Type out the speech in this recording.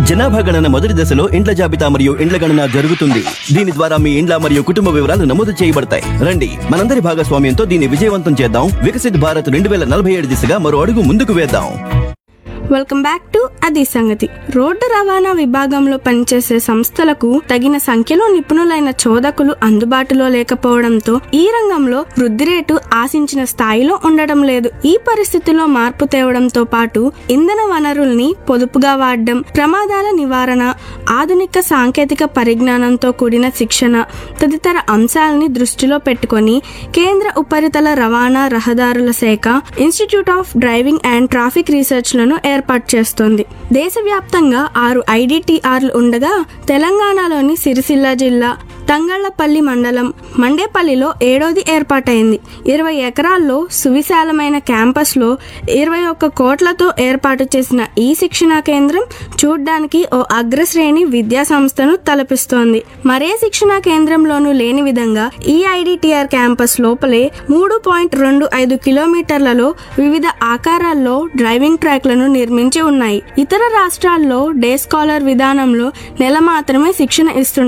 జనాభా గణన మొదటి దశలో ఇండ్ల జాబితా మరియు ఇండ్ల గణన జరుగుతుంది దీని ద్వారా మీ ఇండ్ల మరియు కుటుంబ వివరాలు నమోదు చేయబడతాయి రండి మనందరి భాగస్వామ్యంతో దీన్ని విజయవంతం చేద్దాం వికసిత్ భారత్ రెండు వేల నలభై ఏడు దిశగా మరో అడుగు ముందుకు వేద్దాం వెల్కమ్ బ్యాక్ టు అది సంగతి రోడ్డు రవాణా విభాగంలో పనిచేసే సంస్థలకు తగిన సంఖ్యలో నిపుణులైన చోదకులు అందుబాటులో లేకపోవడంతో ఈ రంగంలో వృద్ధి రేటు ఆశించిన స్థాయిలో ఉండడం లేదు ఈ పరిస్థితిలో మార్పు తేవడంతో పాటు ఇంధన వనరుల్ని పొదుపుగా వాడడం ప్రమాదాల నివారణ ఆధునిక సాంకేతిక పరిజ్ఞానంతో కూడిన శిక్షణ తదితర అంశాలని దృష్టిలో పెట్టుకొని కేంద్ర ఉపరితల రవాణా రహదారుల శాఖ institute of driving and traffic research లను ఏర్పాటు చేస్తోంది దేశవ్యాప్తంగా ఆరు ఐడిటిఆర్లు ఉండగా తెలంగాణలోని సిరిసిల్ల జిల్లా తంగళ్లపల్లి మండలం మండేపల్లిలో ఏడోది ఏర్పాటైంది ఇరవై ఎకరాల్లో సువిశాలమైన క్యాంపస్లో ఇరవై ఒక్క కోట్లతో ఏర్పాటు చేసిన ఈ శిక్షణా కేంద్రం చూడ్డానికి ఓ అగ్రశ్రేణి విద్యా సంస్థను తలపిస్తోంది మరే శిక్షణా కేంద్రంలోనూ లేని విధంగా ఈ ఐడిటిఆర్ క్యాంపస్ లోపలే మూడు పాయింట్ రెండు ఐదు కిలోమీటర్లలో వివిధ ఆకారాల్లో డ్రైవింగ్ ట్రాక్లను నిర్మించి ఉన్నాయి ఇతర రాష్ట్రాల్లో డే స్కాలర్ విధానంలో నెల మాత్రమే శిక్షణ ఇస్తుంటారు